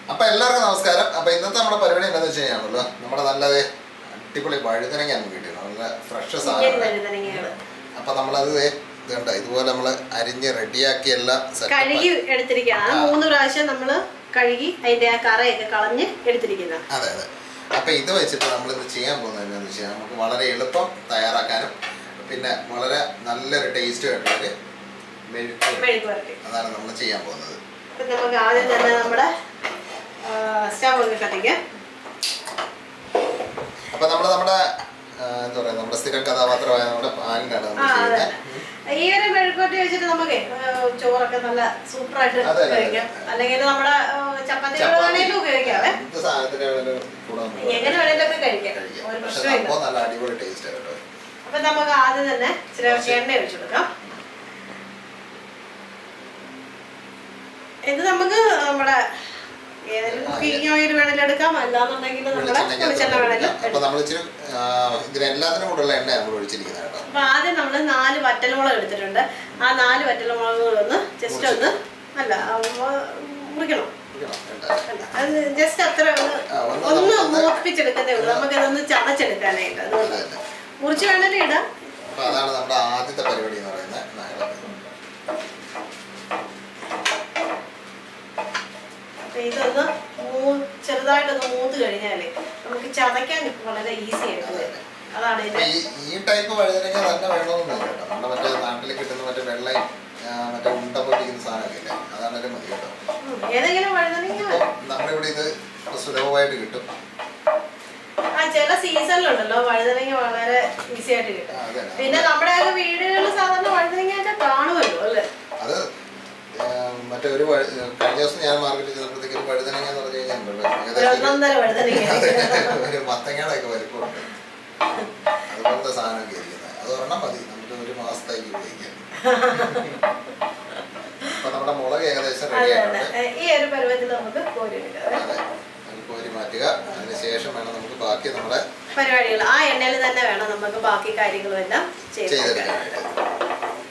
അപ്പൊ എല്ലാവർക്കും നമസ്കാരം അപ്പൊ ഇന്നത്തെ നമ്മുടെ പരിപാടി എന്താണെന്ന് വെച്ച് കഴിഞ്ഞാണല്ലോ നമ്മുടെ നല്ലത് അടിപൊളി വഴുതനങ്ങ നമുക്ക് കിട്ടി നല്ല ഫ്രഷ് ഇങ്ങനെ സാധനം വഴുതനങ്ങകള് അപ്പൊ നമ്മളത് ദേ ഇത് കണ്ടോ ഇതുപോലെ നമ്മൾ അരിഞ്ഞ് റെഡിയാക്കി എല്ലാം സെറ്റപ്പ് കഴുകി എടുത്തിരിക്കുകയാണ് ആ. മൂന്ന് പ്രാവശ്യം നമ്മള് കഴുകി അതിന്റെ ആ കറയൊക്കെ കളഞ്ഞ് എടുത്തിരിക്കുന്ന അതെ അതെ അപ്പൊ ഇത് വെച്ചിട്ട് നമ്മൾ ഇത് ചെയ്യാൻ പോകുന്നത് എന്താണെന്ന് വെച്ചാൽ നമുക്ക് വളരെ എളുപ്പം തയ്യാറാക്കാനും പിന്നെ വളരെ നല്ലൊരു ടേസ്റ്റ് ആയിട്ടുള്ളൊരു മെഴുക്ക് മെഴുക്ക് വരട്ടി അതാണ് നമ്മൾ ചെയ്യാൻ പോകുന്നത് അപ്പൊ നമുക്ക് ആദ്യം തന്നെ നമ്മുടെ സ്റ്റവ് ഒക്കെ കത്തിക്കാം അപ്പൊ നമ്മൾ നമ്മുടെ ആ, എന്താ പറയാ നമ്മുടെ സ്ഥിരം കഥാപാത്രമായ നമ്മുടെ പാലിനാണ് ആ നമ്മൾ അതെ ചെയ്യുന്നത് ഈ ഒരു മെഴുക്കുവരട്ടി വെച്ചിട്ട് നമുക്ക് ചോറൊക്കെ നല്ല സൂപ്പറായിട്ട് അതെ, അതെ, കഴിക്കാം അല്ലെങ്കിൽ നമ്മുടെ ചപ്പാത്തികൾ ചപ്പാത്തി, വേണേലും ഉപയോഗിക്കാവേ എന്ത് സാധനത്തിന് വേണേലും കൂടെ നമുക്ക് എങ്ങനെ വേണേലൊക്കെ കഴിക്കാം കഴിക്കാം. ഒരു പക്ഷെ പ്രശ്നമില്ല സംഭവം നല്ല അടിപൊളി ടേസ്റ്റ് കേട്ടോ അപ്പൊ നമുക്ക് ആദ്യം തന്നെ ഇച്ചിരി കുറച്ച് എണ്ണ ഒഴിച്ചു കൊടുക്കാം ഇത് നമുക്ക് നമ്മുടെ ഏതെങ്കിലും കുക്കിംഗ് ഓയിൽ വേണേലും എടുക്കാം അല്ലാന്നുണ്ടെങ്കിൽ നമ്മുടെ വെളിച്ചെണ്ണ വേണേലും അപ്പൊ എടുക്കാം നമ്മൾ ഇച്ചിരി ആ, ഇതിന് എല്ലാത്തിനും കൂടെയുള്ള എണ്ണ നമ്മൾ ഒഴിച്ചിരിക്കുന്നത് കേട്ടോ അപ്പൊ ആദ്യം നമ്മൾ നാല് വറ്റൽമുളക് എടുത്തിട്ടുണ്ട് ആ നാല് വറ്റൽമുളകുകളൊന്ന് ജസ്റ്റ് ഒന്ന് അല്ല ആ, മ- മുറിക്കണം ഇരിക്കണം, വേണ്ട. അല്ല അത് ജസ്റ്റ് അത്ര ഒന്ന് ആ, ഒന്ന് ഒന്ന് നമുക്കൊന്ന് മൂപ്പിച്ചെടുക്കുന്നേ ഉള്ളൂ നമുക്കതൊന്ന് ചതച്ചെടുക്കാനായിട്ട് അത് അതുകൊണ്ട് തന്നെ. മുറിച്ച് വേണേലും ഇടാം അപ്പൊ അതാണ് നമ്മുടെ ആദ്യത്തെ പരിപാടി എന്ന് പറയുന്നത് നാളെ. അപ്പൊ ഇതൊന്ന് മൂ- ചെറുതായിട്ടൊന്ന് മൂത്ത് കഴിഞ്ഞാല് നമുക്ക് ചതയ്ക്കാൻ വളരെ ഈസി ആയിട്ട് വരും അതാണ് അപ്പൊ ഇതിന്റെ ഈ ഈ ടൈപ്പ് വഴുതനങ്ങ തന്നെ വേണമെന്നില്ല കേട്ടോ നമ്മുടെ മറ്റേ നാട്ടിൽ കിട്ടുന്ന മറ്റേ വെള്ളയും ആ, മറ്റേ ഉണ്ട പൊട്ടിക്കുന്ന സാധനമൊക്കെ ഇല്ലേ അതാണെങ്കിലും മതി കേട്ടോ ഉം, ഏതെങ്കിലും വഴുതനങ്ങ അപ്പൊ നമ്മുടെ ഇവിടെ ഇത് സുലഭമായിട്ട് കിട്ടും ആ ചില സീസണിലുണ്ടല്ലോ വഴുതനങ്ങ വളരെ ഈസി ആയിട്ട് കിട്ടും ആ, അതന്നെ. പിന്നെ നമ്മുടെ ഒക്കെ വീടുകളിൽ സാധാരണ വഴുതനങ്ങയൊക്കെ കാണുമല്ലോ അല്ലേ അത് ആ, മറ്റേ ഒരു വഴു- കഴിഞ്ഞ ദിവസം ഞാൻ മാർക്കറ്റിൽ ചെന്നപ്പോഴത്തേക്ക് ഒരു വഴുതനങ്ങ എന്ന് പറഞ്ഞു കഴിഞ്ഞാൽ ഉണ്ടല്ലോ ഒരു ഏകദേശം ഒരു- ഒന്നൊന്നര വഴുതനങ്ങ അതെ, ഒരു മത്തങ്ങയുടെ ഒക്കെ വലിപ്പമുണ്ട് അതുപോലത്തെ സാധനമൊക്കെ ഇരിക്കുന്നത് അത് ഒരെണ്ണം മതി നമുക്ക് ഒരു മാസത്തേക്ക് ഉപയോഗിക്കാം അപ്പൊ നമ്മുടെ മുളക് ഏകദേശം റെഡി അതെ അതെ ആയിട്ടുണ്ട് ഏ, ഈ ഒരു പരുവത്തിൽ നമുക്ക് കോരി എടുക്കാം അതെ നമുക്ക് കോരി മാറ്റുക അതിന് ശേഷം വേണം നമുക്ക് ബാക്കി നമ്മുടെ പരിപാടികൾ ആ എണ്ണയിൽ തന്നെ വേണം നമുക്ക് ബാക്കി കാര്യങ്ങളും എല്ലാം ചെയ്തെടുക്കാനായിട്ട് ചെയ്തെടുക്കാനായിട്ട്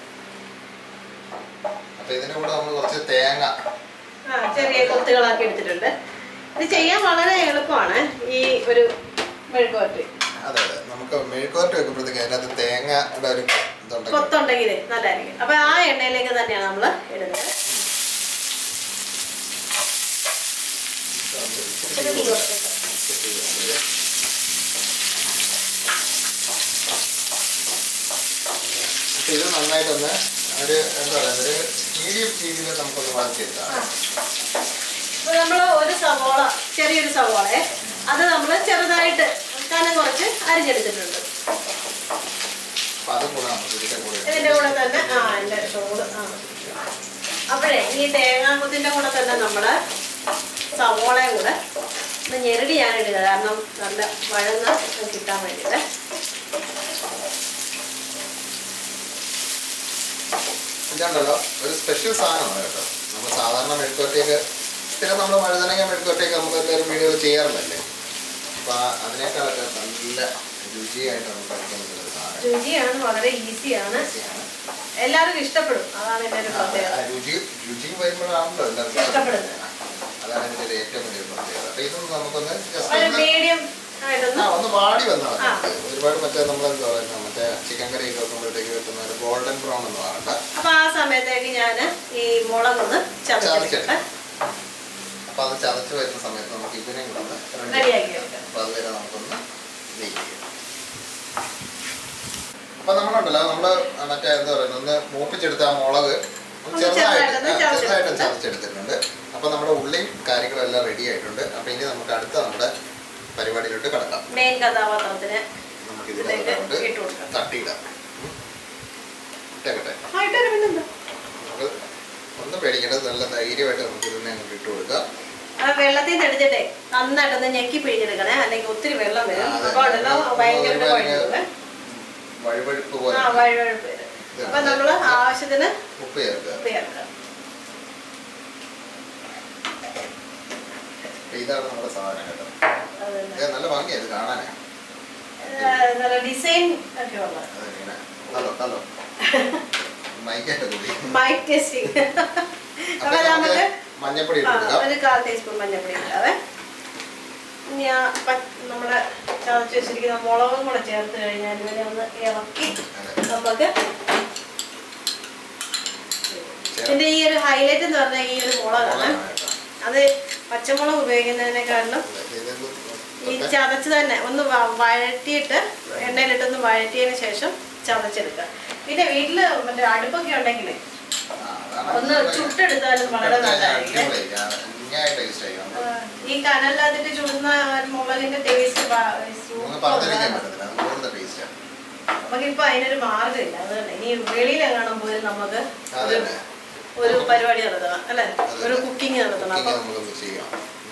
അപ്പൊ ഇതിന്റെ കൂടെ നമ്മൾ കുറച്ച് തേങ്ങ ആ ചെറിയ കൊത്തുകളാക്കി എടുത്തിട്ടുണ്ട് ഇത് ചെയ്യാൻ വളരെ എളുപ്പമാണ് ഈ ഒരു മെഴുകുവരട്ടി അതെ അതെ നമുക്ക് മെഴുക്കുവരട്ടി വെക്കുമ്പോഴത്തേക്ക് അതിനകത്ത് തേങ്ങയുടെ ഒരു ഇതുണ്ടെങ്കിൽ കൊത്തുണ്ടെങ്കിൽ നല്ലതായിരിക്കും അപ്പൊ ആ എണ്ണയിലേക്ക് തന്നെയാണ് നമ്മൾ ഇടുന്നത് ഇച്ചിരി തീ കുറച്ചിട്ട്. അപ്പൊ ഇത് നന്നായിട്ടൊന്ന് ഒരു എന്താ പറയുക ഒരു മീഡിയം രീതിയിൽ നമുക്കൊന്ന് വളർത്തിയെടുക്കാം അപ്പൊ നമ്മൾ ഒരു സവോള ചെറിയൊരു സവോളയെ അത് നമ്മൾ ചെറുതായിട്ട് കനം കുറച്ച് അരിഞ്ഞെടുത്തിട്ടുണ്ട് അപ്പൊ അതും കൂടെ നമുക്ക് ഇതിന്റെ കൂടെ ഇട്ട് ഇതിന്റെ കൂടെ തന്നെ ആ എൻ്റെ ചോറ് ആ അപ്പോഴേ ഈ തേങ്ങാക്കുത്തിന്റെ കൂടെ തന്നെ നമ്മള് സവോളയും കൂടെ ഒന്ന് ഞെരടി ഞാൻ ഇടുക കാരണം നല്ല വഴന്ന് കിട്ടാൻ വേണ്ടിയിട്ട് ഇതുണ്ടല്ലോ ഒരു സ്പെഷ്യൽ സാധനമാണ് കേട്ടോ നമ്മൾ സാധാരണ മെഴുക്കുവരട്ടിയൊക്കെ സ്ഥിരം നമ്മൾ വഴുതനങ്ങ മെഴുക്കുവരട്ടിയൊക്കെ നമ്മൾ എല്ലാവരും വീഡിയോകൾ ചെയ്യാറുണ്ടല്ലേ അപ്പൊ ആ- അതിനേക്കാളൊക്കെ നല്ല രുചിയായിട്ട് നമുക്ക് കഴിക്കാൻ പറ്റുന്ന ഒരു സാധനം രുചിയാണ് വളരെ ഈസിയാണ് രുചിയാണ്. എല്ലാവർക്കും ഇഷ്ടപ്പെടും അതാണ് എൻ്റെ ഒരു ആ, പ്രത്യേകത ആ രുചി രുചി വരുമ്പോഴാണല്ലോ എല്ലാവർക്കും ഇഷ്ടപ്പെടുന്നത് അതാണ് ഇതിന്റെ ഒരു ഏറ്റവും വലിയ പ്രത്യേകത അപ്പൊ ഇതൊന്ന് നമുക്കൊന്ന് ജസ്റ്റ് ഒരു ഒന്ന് മീഡിയം ആ ആയിട്ടൊന്ന് ഒന്ന് വാടി വന്നാൽ മതി ആ. ഒരുപാട് മറ്റേ നമ്മൾ എന്താ പറയുന്നത് മറ്റേ ചിക്കൻ കറി ഒക്കെ വെക്കുമ്പോഴത്തേക്ക് വെക്കുന്ന ഒരു ഗോൾഡൻ ബ്രൗൺ എന്ന് പറയണ്ട അപ്പൊ ആ സമയത്തേക്ക് ഞാൻ ഈ മുളകൊന്ന് ചതച്ചെടുക്കട്ടെ അപ്പൊ അത് ചതച്ച് വരുന്ന സമയത്ത് നമുക്ക് ഇതിനെ കൂടെ ഒന്ന് ready റെഡിയാക്കി വെക്കാം അപ്പൊ അതുവരെ നമുക്കൊന്ന് വെയിറ്റ് ചെയ്യാം അപ്പൊ നമ്മളുണ്ടല്ലോ നമ്മള് മറ്റേ എന്താ പറയുന്നത് ഒന്ന് മൂപ്പിച്ചെടുത്ത ആ മുളക് ഒന്ന് ചെറുതായിട്ട് ചെറുതായിട്ടൊന്ന് ആ, ചെറുതായിട്ട് ചതച്ചെടുത്തിട്ടുണ്ട്. ചതച്ചെടുത്തിട്ടുണ്ട് അപ്പൊ നമ്മുടെ ഉള്ളിയും കാര്യങ്ങളും എല്ലാം റെഡി ആയിട്ടുണ്ട് അപ്പൊ ഇനി നമുക്ക് അടുത്ത നമ്മുടെ പരിപാടിയിലോട്ട് കിടക്കാം മെയിൻ കഥാപാത്രത്തിന് നമുക്ക് ഇതിലേക്ക് ഇതിനകത്തോട്ട് ഇട്ട് കൊടുക്കാം തട്ടിയിടാം ഉം. ഇട്ടേക്കട്ടെ ആയിട്ട് വരുന്നുണ്ടോ നമുക്ക് ഒന്നും പേടിക്കേണ്ടത് നല്ല ധൈര്യമായിട്ട് നമുക്ക് ഇതിനെ അങ്ങോട്ട് ഇട്ട് കൊടുക്കാം ആ വെള്ളത്തിൽ നിന്ന് എടുത്തിട്ടേ നന്നായിട്ടൊന്ന് ഞെക്കി പിഴിഞ്ഞെടുക്കണേ അല്ലെങ്കിൽ ഒത്തിരി വെള്ളം വരും ആ, അതെ. അപ്പൊ ഉണ്ടല്ലോ ഭയങ്കര ഒരുപാട് കുഴഞ്ഞു വഴുവഴുപ്പ് ആ പോലെ വഴുവഴുപ്പ് വരും അപ്പൊ നമ്മള് ആവശ്യത്തിന് ഉപ്പ് ചേർക്കുക ഉപ്പ് ചേർക്കാം അപ്പൊ ഇതാണ് നമ്മുടെ സാധനം കേട്ടോ അത് തന്നെ. ഇത് നല്ല ഭംഗിയാ ഇത് കാണാനേ ആ, നല്ല ഡിസൈൻ ഒക്കെ ഉള്ളത് അതിങ്ങനെ ഹലോ ഹലോ മൈക്കായിട്ട് കൂടി മൈക്ക് ടെസ്റ്റിംഗ് അപ്പൊ അപ്പൊ നമുക്ക് മഞ്ഞപ്പൊടി ആ, ഇട്ട് കൊടുക്കാം ഒരു കാൽ ടീസ്പൂൺ മഞ്ഞപ്പൊടി ഇട്ടാവേ ഇനി ആ പ- നമ്മുടെ ചതച്ച് വെച്ചിരിക്കുന്ന മുളകും കൂടെ ചേർത്ത് കഴിഞ്ഞാൽ ഇവരെ ഒന്ന് ഇളക്കി അതെ. നമുക്ക് ഇതിന്റെ ഈ ഒരു ഹൈലൈറ്റ് എന്ന് പറഞ്ഞാൽ ഈ ഒരു മുളകാണ് മുളകാണ് കേട്ടോ. അത് പച്ചമുളക് ഉപയോഗിക്കുന്നതിനെക്കാളും ഇതൊന്ന് ഈ തൊട്ട് ചതച്ച് തന്നെ ഒന്ന് വ- വഴറ്റിയിട്ട് എണ്ണയിലിട്ടൊന്ന് വഴറ്റിയതിന് ശേഷം ചതച്ചെടുക്കുക പിന്നെ വീട്ടില് മറ്റേ അടുപ്പൊക്കെ ഉണ്ടെങ്കിൽ ആ, അതാണ് ഒന്ന് നമ്മള് ചുട്ടെടുത്താലും വളരെ ചുട്ടെടുത്താൽ നല്ലതായിരിക്കും അടിപൊളി. ആ, ഇങ്ങനെ taste ആയിരിക്കും. ആ, ഈ കനലിനകത്തിട്ട് ചുടുന്ന മുളകിന്റെ ടേസ്റ്റ് നമുക്ക് പറഞ്ഞറിയിക്കാൻ പറ്റത്തില്ല അത് കൂടുതൽ ടേസ്റ്റ് ആണ് നമുക്കിപ്പോ അതിനൊരു മാർഗ്ഗമില്ല അത് തന്നെ ഇനി വെളിയിലെങ്ങാനും പോയി നമുക്ക് അതെ ഒരു ഒരു പരിപാടി നടത്തണം അല്ലെ അതെ. ഒരു കുക്കിംഗ് നടത്തണം കുക്കിംഗ് അപ്പൊ നമുക്കൊന്ന് ചെയ്യാം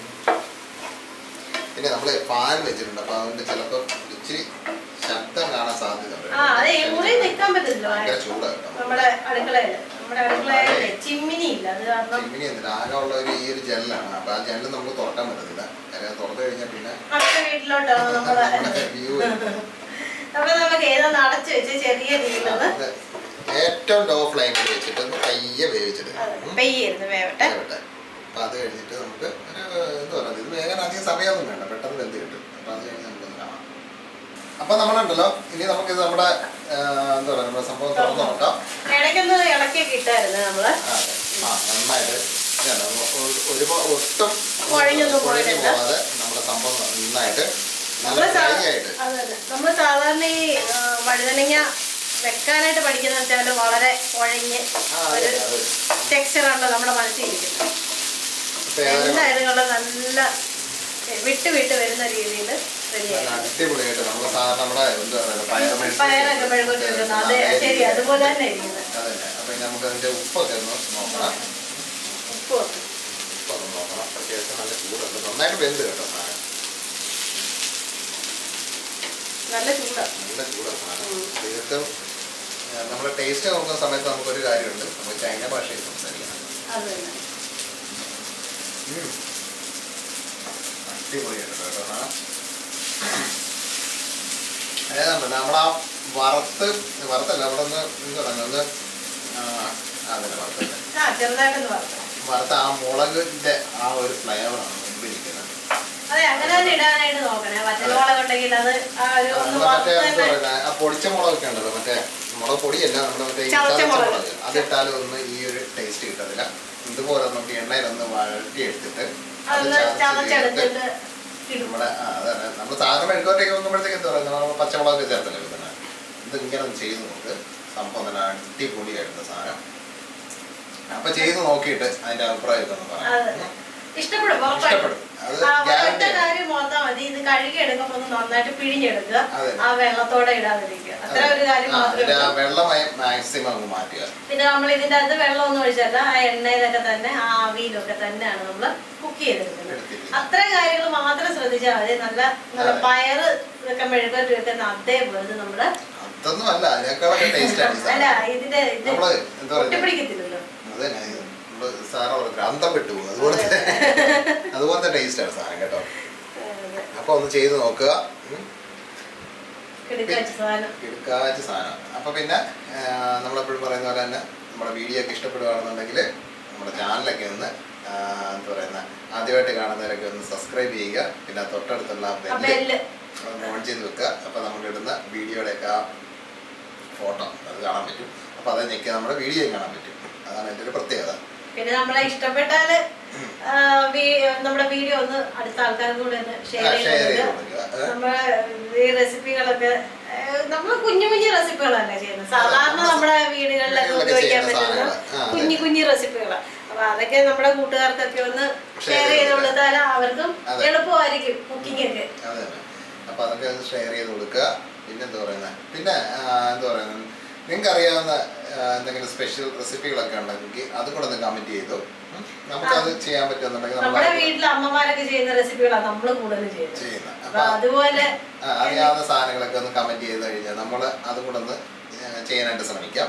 പിന്നെ നമ്മള് പാൻ വെച്ചിട്ടുണ്ട് അപ്പൊ അതുകൊണ്ട് ചിലപ്പോ ഇച്ചിരി ശബ്ദം കാണാൻ സാധ്യതയുണ്ട് ആ അതെ ഈ മുറി നിൽക്കാൻ പറ്റത്തില്ല ഭയങ്കര ചൂടാ കേട്ടോ നമ്മുടെ അടുക്കളയില് നമ്മുടെ അടുക്കളയില് ചിമ്മിനി ഇല്ല അത് കാരണം ചിമ്മിനി എന്തിനാ ആകെ ഉള്ള ഒരു ഈ ഒരു ജനലാണ് അപ്പൊ ആ ജനൽ നമുക്ക് തുറക്കാൻ പറ്റത്തില്ല കാര്യം അത് തുറന്നു കഴിഞ്ഞാൽ പിന്നെ അടുത്ത വീട്ടിലോട്ടാണ് നമ്മള് നമ്മുടെ വ്യൂ അപ്പൊ നമുക്ക് ഏതാന്ന് അടച്ചു വെച്ച് ചെറിയ രീതിയിലൊന്ന് ഏറ്റവും ലോ ഫ്ലെയിമിൽ വെച്ചിട്ട് ഒന്ന് പയ്യെ വേവിച്ചെടുക്കാം ഉം. പെയ്യായിരുന്നു വേവട്ടെ വേവട്ടെ അപ്പൊ അത് കഴിഞ്ഞിട്ട് നമുക്ക് ഒരു എന്താ പറയുക ഇത് വേഗം അധികം സമയമൊന്നും വേണ്ട പെട്ടെന്ന് വെന്ത് കിട്ടും അപ്പൊ അത് കഴിഞ്ഞ് നമുക്കൊന്ന് കാണാം അപ്പൊ നമ്മളുണ്ടല്ലോ ഇനി നമുക്ക് ഇത് നമ്മുടെ ആ, എന്താ പറയുക നമ്മുടെ സംഭവം തുറന്ന് നോക്കാം ഇടയ്ക്കൊന്ന് ഇളക്കിയൊക്കെ ഇട്ടായിരുന്നു നമ്മള് ആ, അതെ. ആ നന്നായിട്ട് ഇതാണ്. ഒ- ഒരുപാട് ഒട്ടും കുഴഞ്ഞൊന്നും കുഴഞ്ഞു പോയിട്ടില്ല. പോവാതെ നമ്മുടെ സംഭവം നന്നായിട്ട് നല്ല നമ്മള് സാ- ഫ്രൈ ആയിട്ട് അതന്നെ. നമ്മള് സാധാരണ ഈ ആ, വഴുതനങ്ങ വെക്കാനായിട്ട് പഠിക്കുന്ന വെച്ചാൽ വളരെ കുഴഞ്ഞ് ആ അതെ ഒരു അത് ടെക്സ്ചറാണല്ലോ നമ്മുടെ മനസ്സിലിരിക്കുന്നത് ഇപ്പൊ ഏതായാലും എന്തായാലും ഉള്ള നല്ല വിട്ട് വിട്ട് വരുന്ന രീതിയിൽ റെഡിയായി നല്ല അടിപൊളിയായിട്ട് നമ്മള് സാധാരണ നമ്മുടെ എന്താ പറയുക പയറ് പയറൊക്കെ മെഴുകുട്ടി വെക്കുന്നത് അതെ ശരി അതുപോലെ തന്നെ ഇരിക്കുന്നത് അതന്നെ അപ്പൊ ഇനി നമുക്ക് അതിന്റെ ഉപ്പൊക്കെ ഒന്ന് നോക്കണം ഉപ്പ് വെക്കും. ഉപ്പൊന്ന് നോക്കണം അത്യാവശ്യം നല്ല ചൂടുണ്ട് നന്നായിട്ട് വെന്ത് കേട്ടോ സാധനം നല്ല ചൂടാണ് നല്ല ചൂടാണ് സാധനം ഉം. തീർത്തും നമ്മുടെ ടേസ്റ്റ് നോക്കുന്ന സമയത്ത് നമുക്കൊരു കാര്യമുണ്ട് നമ്മൾ ചൈന ഭാഷയിൽ സംസാരിക്കണം അത് തന്നെ ഉം. അടിപൊളിയായിട്ട് കേട്ടോ സാധനം ഏതാണ്ട് നമ്മളാ വറുത്ത് വറുത്തല്ല അവിടെ ഒന്ന് എന്താ പറയുക ഒന്ന് ആ, അതന്നെ വറുത്തല്ല ആ ചെറുതായിട്ടൊന്ന് വറുക്കണം വറുത്ത ആ മുളകിന്റെ ആ ഒരു ഫ്ലേവറാണ് മുമ്പിരിക്കുന്നത് അതെ അങ്ങനെ തന്നെ ഇടാനായിട്ട് നോക്കണേ വറ്റൽമുളക് ഉണ്ടെങ്കിൽ അത് ആ ഒരു ഒന്ന് നമ്മള് മറ്റേ വറുത്ത് എന്താ തന്നെ പറയുക ആ പൊടിച്ച മുളകൊക്കെ ഉണ്ടല്ലോ മറ്റേ മുളക് പൊടിയല്ല നമ്മുടെ മറ്റേ ഈ ചതച്ച ചതച്ച മുളക്. മുളക് അതിട്ടാലും ഒന്നും ഈ ഒരു ടേസ്റ്റ് കിട്ടത്തില്ല ഇതുപോലെ നമുക്ക് എണ്ണയിലൊന്ന് വഴറ്റി എടുത്തിട്ട് അത് അതൊന്ന് ചതച്ച് ചേർത്ത് ചതച്ചെടുത്തിട്ട് ഇടും നമ്മുടെ ആ, അതാണ് നമ്മൾ സാധാരണ മെഴുകുവരട്ടിയൊക്കെ വെക്കുമ്പോഴത്തേക്ക് എന്താ പറയുക നമ്മൾ പച്ചമുളകൊക്കെ ചേർത്തല്ലേ വെക്കുന്നത് ഇത് ഇങ്ങനെ ഒന്ന് ചെയ്ത് നോക്ക് സംഭവം തന്നെ അടിപൊളിയായിട്ടുള്ള സാധനം അപ്പൊ ചെയ്ത് നോക്കിയിട്ട് അതിന്റെ അഭിപ്രായമൊക്കെ ഒന്ന് അതെ. പറയാം ഇഷ്ടപ്പെടും ഉറപ്പായിട്ടും ഇഷ്ടപ്പെടും അത് ആ ഒറ്റ ഗ്യാരണ്ടി കാര്യം ഓർത്താൽ മതി ഇത് കഴുകി എടുക്കുമ്പോ ഒന്ന് നന്നായിട്ട് പിഴിഞ്ഞെടുക്കുക അതെ. ആ വെള്ളത്തോടെ ഇടാതിരിക്കുക അത്ര ഒരു കാര്യം മാത്രമേ അതിന്റെ ആ ഉള്ളൂ വെള്ളം മാക്സിമം അങ്ങ് മാറ്റുക പിന്നെ നമ്മൾ ഇതിന്റെ അകത്ത് വെള്ളമൊന്നും ഒഴിച്ചല്ല ആ എണ്ണയിലൊക്കെ തന്നെ ആ ആവിയിലൊക്കെ തന്നെയാണ് നമ്മൾ കുക്ക് ചെയ്തെടുക്കുന്നത് എടുത്തിരിക്കുന്നത്. അത്ര കാര്യങ്ങൾ മാത്രം ശ്രദ്ധിച്ചാൽ മതി നല്ല നല്ല അതെ. പയറ് ഇതൊക്കെ മെഴുകുവരട്ടി വെക്കുന്ന അതേപോലെ ഇത് നമ്മുടെ അതൊന്നും അല്ല അതിനേക്കാളൊക്കെ ടേസ്റ്റ് ആണ് ഈ അല്ല സാധനം. ഇതിന്റെ ഇത് നമ്മള് എന്താ പറയുക ഒട്ടിപ്പിടിക്കത്തില്ലല്ലോ അത് തന്നെ ഇത് നമ്മള് സാധനം ഒരു അന്തം വിട്ടു പോകും അതുപോലത്തെ അതുപോലത്തെ ടേസ്റ്റ് ആണ് സാധനം കേട്ടോ അതെ. അപ്പൊ ഒന്ന് ചെയ്ത് നോക്കുക ഉം. കിടുക്കാച്ച സാധനം കിടക്കാച്ച സാധനം അപ്പൊ പിന്നെ ആ, നമ്മളെപ്പോഴും പറയുന്ന പോലെ തന്നെ നമ്മുടെ വീഡിയോ ഒക്കെ ഇഷ്ടപ്പെടുകയാണെന്നുണ്ടെങ്കിൽ നമ്മുടെ ചാനലൊക്കെ ഒന്ന് ആ, എന്താ പറയുന്ന ആദ്യമായിട്ട് കാണുന്നവരൊക്കെ ഒന്ന് സബ്സ്ക്രൈബ് ചെയ്യുക പിന്നെ ആ തൊട്ടടുത്തുള്ള ആ ബെല്ല് ബെല്ല് ഓൺ ചെയ്ത് വെക്കുക അപ്പൊ നമ്മൾ ഇടുന്ന വീഡിയോയുടെയൊക്കെ ആ ഫോട്ടോ അത് കാണാൻ പറ്റും അപ്പൊ അത് ഞെക്കി നമ്മുടെ വീഡിയോയും കാണാൻ പറ്റും അതാണ് എൻ്റെ ഒരു പ്രത്യേകത പിന്നെ നമ്മളെ ഇഷ്ടപ്പെട്ടാല് ആ, വീ- നമ്മുടെ വീഡിയോ ഒന്ന് അടുത്ത ആൾക്കാർക്ക് കൂടെ ഒന്ന് ഷെയർ ആ, ചെയ്ത് share ചെയ്ത് കൊടുക്കുക കൊടുക്കുക. ഏ? നമ്മളെ ഈ റെസിപ്പികളൊക്കെ നമ്മൾ കുഞ്ഞു കുഞ്ഞു റെസിപ്പികളല്ല ചെയ്യുന്നത് സാധാരണ നമ്മുടെ വീടുകളിലൊക്കെ വീടുകളിലൊക്കെ ഉപയോഗിക്കാൻ ചെയ്യുന്ന പറ്റുന്ന സാധനങ്ങള്. ആ, അതെ. കുഞ്ഞു കുഞ്ഞു റെസിപ്പികളാണ് അപ്പൊ അതൊക്കെ നമ്മുടെ കൂട്ടുകാർക്കൊക്കെ ഒന്ന് Share ഷെയർ ചെയ്ത് ചെയ്ത് കൊടുത്താൽ അവർക്കും അതെ. എളുപ്പമായിരിക്കും കുക്കിംഗ് ഒക്കെ അത് തന്നെ അപ്പൊ അതൊക്കെ ഒന്ന് ഷെയർ ചെയ്ത് കൊടുക്കുക പിന്നെ എന്താ പറയുന്നത് പിന്നെ ആ, എന്താ പറയുന്നത് നിങ്ങൾക്ക് അറിയാവുന്ന ആ, എന്തെങ്കിലും സ്പെഷ്യൽ റെസിപ്പികളൊക്കെ ഉണ്ടെങ്കിൽ അത് കൂടെ ഒന്ന് കമന്റ് ചെയ്തു ഉം. നമുക്കത് ചെയ്യാൻ പറ്റുമെന്നുണ്ടെങ്കിൽ നമ്മൾ നമ്മുടെ വീട്ടിലെ അമ്മമാരൊക്കെ ചെയ്യുന്ന റെസിപ്പികളാണ് നമ്മൾ കൂടുതൽ ചെയ്യുന്നത് ചെയ്യുന്ന അപ്പൊ അപ്പൊ അതുപോലെ ആ, അറിയാവുന്ന സാധനങ്ങളൊക്കെ ഒന്ന് കമന്റ് ചെയ്ത് കഴിഞ്ഞാൽ നമ്മൾ അതും കൂടെ ഒന്ന് ആ, ചെയ്യാനായിട്ട് ശ്രമിക്കാം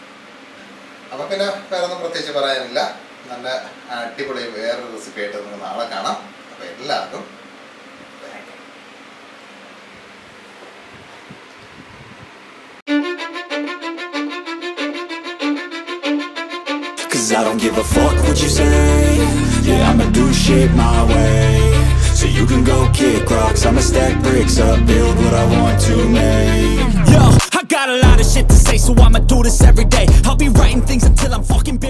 അപ്പൊ പിന്നെ വേറെ ഒന്നും പ്രത്യേകിച്ച് പറയാനില്ല നല്ല അടിപൊളി വേറൊരു റെസിപ്പി ആയിട്ട് നമുക്ക് നാളെ കാണാം അപ്പൊ എല്ലാവർക്കും Cause I don't give a fuck what you say Yeah, I'ma do shit my way So you can go kick rocks I'ma stack bricks up, build what I want to make Yo, I got a lot of shit to say, so I'ma do this every day. I'll be writing things until I'm fucking